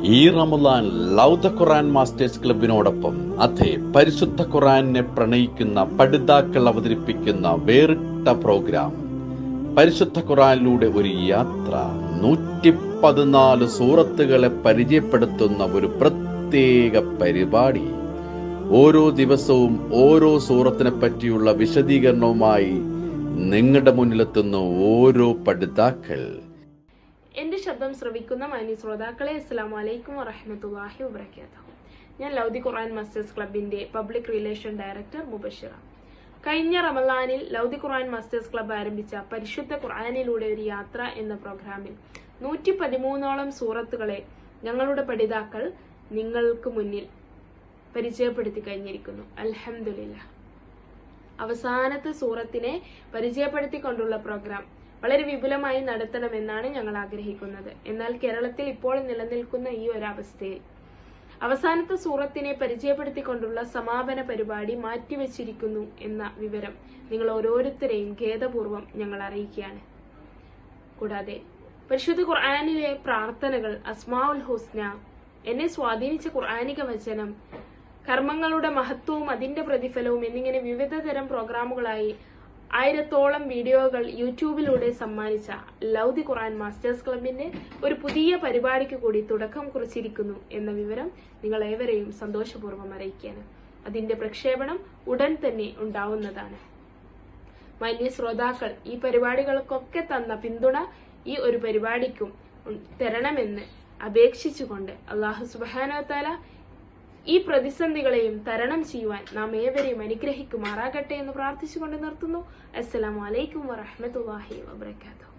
ഈ റമദാൻ ലൗദ ഖുറാൻ മാസ്റ്റേഴ്സ് ക്ലബിനോടൊപ്പം അതെ പരിശുദ്ധ ഖുറാനെ പ്രണയിക്കുന്ന പഠിതാക്കൾ അവതരിപ്പിക്കുന്ന വേറിട്ട പ്രോഗ്രാം പരിശുദ്ധ ഖുറാനിലൂടെ ഒരു യാത്ര നൂറ്റി പതിനാല് സൂറത്തുകളെ പരിചയപ്പെടുത്തുന്ന ഒരു പ്രത്യേക പരിപാടി ഓരോ ദിവസവും ഓരോ സൂറത്തിനെ പറ്റിയുള്ള വിശദീകരണവുമായി നിങ്ങളുടെ മുന്നിലെത്തുന്ന ഓരോ പഠിതാക്കൾ എന്റെ ശബ്ദം ശ്രവിക്കുന്ന മാന്യ ശ്രോതാക്കളെ അസ്സലാമു അലൈക്കും വറഹ്മത്തുള്ളാഹി വബറകാതുഹു ഞാൻ ലൗദി ഖുർആൻ മാസ്റ്റേഴ്സ് ക്ലബിന്റെ പബ്ലിക് റിലേഷൻ ഡയറക്ടർ മുബഷിറ കഴിഞ്ഞ റമലാനിൽ ലൗദി ഖുർആൻ മാസ്റ്റേഴ്സ് ക്ലബ്ബ് ആരംഭിച്ച പരിശുദ്ധ ഖുർആനിലൂടെ ഒരു യാത്ര എന്ന പ്രോഗ്രാമിൽ നൂറ്റി പതിമൂന്നോളം സൂറത്തുകളെ ഞങ്ങളുടെ പഠിതാക്കൾ നിങ്ങൾക്ക് മുന്നിൽ പരിചയപ്പെടുത്തി കഴിഞ്ഞിരിക്കുന്നു അൽഹംദുലില്ലാ അവസാനത്തെ സൂറത്തിനെ പരിചയപ്പെടുത്തിക്കൊണ്ടുള്ള പ്രോഗ്രാം വളരെ വിപുലമായി നടത്തണമെന്നാണ് ഞങ്ങൾ ആഗ്രഹിക്കുന്നത് എന്നാൽ കേരളത്തിൽ ഇപ്പോൾ നിലനിൽക്കുന്ന ഈ ഒരു അവസ്ഥയിൽ അവസാനത്തെ സൂറത്തിനെ പരിചയപ്പെടുത്തിക്കൊണ്ടുള്ള സമാപന പരിപാടി മാറ്റിവെച്ചിരിക്കുന്നു എന്ന വിവരം നിങ്ങൾ ഓരോരുത്തരെയും ഖേദപൂർവ്വം ഞങ്ങൾ അറിയിക്കുകയാണ് കൂടാതെ പരിശുദ്ധ ഖുർആാനിലെ പ്രാർത്ഥനകൾ അസ്മാഉൽ ഹുസ്ന എന്നെ സ്വാധീനിച്ച ഖുർആാനിക വചനം കർമ്മങ്ങളുടെ മഹത്വവും അതിന്റെ പ്രതിഫലവും എന്നിങ്ങനെ വിവിധ തരം പ്രോഗ്രാമുകളായി ആയിരത്തോളം വീഡിയോകൾ യൂട്യൂബിലൂടെ സമ്മാനിച്ച ലൗദി ഖുർആൻ മാസ്റ്റേഴ്സ് ക്ലബിന്റെ ഒരു പുതിയ പരിപാടിക്ക് കൂടി തുടക്കം കുറിച്ചിരിക്കുന്നു എന്ന വിവരം നിങ്ങൾ ഏവരെയും സന്തോഷപൂർവ്വം അറിയിക്കുകയാണ് അതിന്റെ പ്രക്ഷേപണം ഉടൻ തന്നെ ഉണ്ടാവുന്നതാണ് മാന്യ ശ്രോതാക്കൾ ഈ പരിപാടികൾക്കൊക്കെ തന്ന പിന്തുണ ഈ ഒരു പരിപാടിക്കും ഉം തരണമെന്ന് അപേക്ഷിച്ചുകൊണ്ട് അള്ളാഹു സുബാനോത്താല ഈ പ്രതിസന്ധികളെയും തരണം ചെയ്യുവാൻ നാം ഏവരെയും അനുഗ്രഹിക്കുമാറാകട്ടെ എന്ന് പ്രാർത്ഥിച്ചുകൊണ്ട് നിർത്തുന്നു അസ്സലാമു അലൈക്കും വറഹ്മത്തുള്ളാഹി വബറകാതുഹു